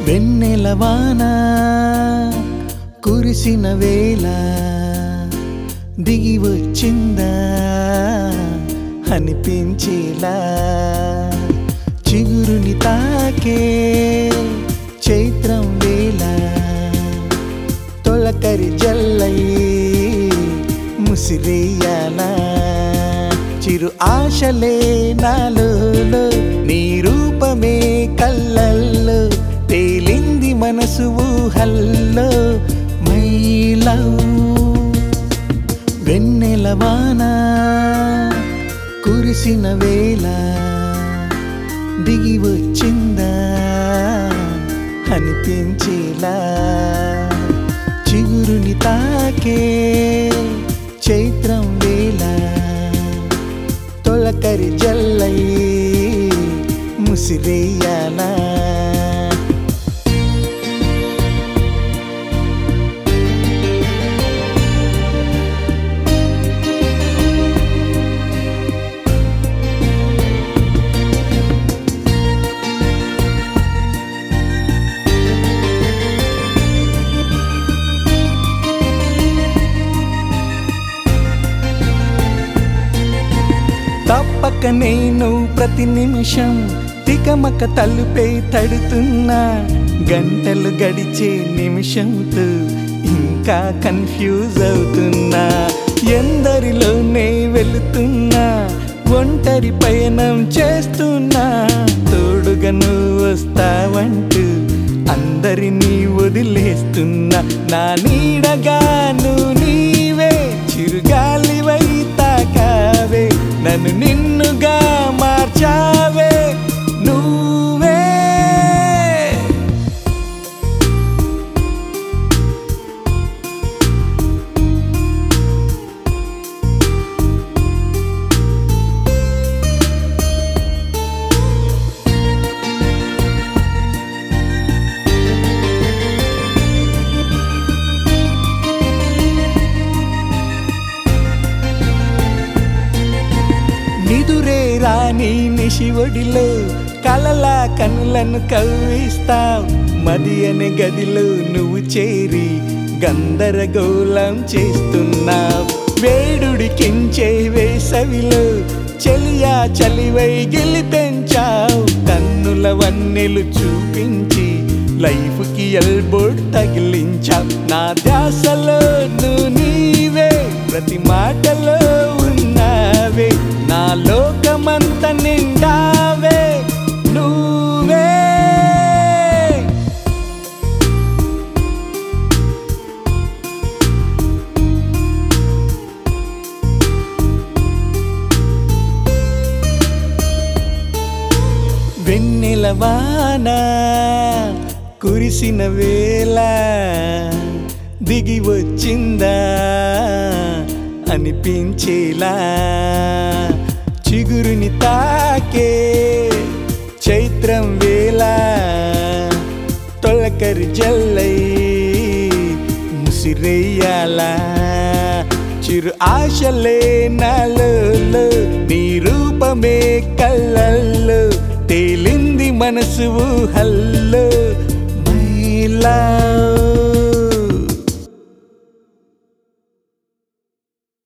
వెన్నెల వాన కురిసిన వేళ దిగి వచ్చిందా అనిపించేలా చిగురుని తాకే చైత్రం వేళ తొలకరి జల్లై ముసిరేయాలా చిరు ఆశలే నాలో నీ రూపమే కళ్ళల్లో తేలింది మనసు ఊహల్లో మై లవ్ వెన్నెల వాన కురిసిన వేళ దిగి వచ్చిందా అనిపించేలా చిగురుని తాకే చైత్రం వేళ తొలకరి జల్లై ముసిరేయాలా తప్పక నేను ప్రతి నిమిషం తికమక తలుపై తడుతున్నా గంటలు గడిచే నిమిషంతో ఇంకా కన్ఫ్యూజ్ అవుతున్నా ఎందరిలోనే వెళుతున్నా ఒంటరి పయనం చేస్తున్నా తోడుగా నువ్వు వస్తావంటూ అందరినీ వదిలేస్తున్నా నా నీడగా నువ్వు నీవే చిరుగాలివై తాకావే నన్ను నిన్నుగా మార్చావే నువ్వే నిదురే రాని నిశి ఒడిలో కలల కనులను కవ్విస్తావు మది అనే గదిలో నువ్వు చేరి గందరగోళం చేస్తున్నావు వేడుడికించే వేసవిలో చెలియా చలివై గెలిపెంచావు కన్నుల వన్నెలు చూపించి లైఫ్ కి ఎల్బోర్డ్ తగిలించావు నా ధ్యాసలో నువ్వు నీవే ప్రతి మాటలో ఉన్నావే నా లోకమంత నిండావే నువ్వే వెన్నెల వాన కురిసిన వేళ దిగి వచ్చిందా అనిపించేలా చిగురుని తాకే చైత్రం వేళ తొలకరి జల్లై ముసిరేయాలా చిరు ఆశలే నాలో నీ రూపమే కళ్ళల్లో తేలింది మనసు ఊహల్లో మై లవ్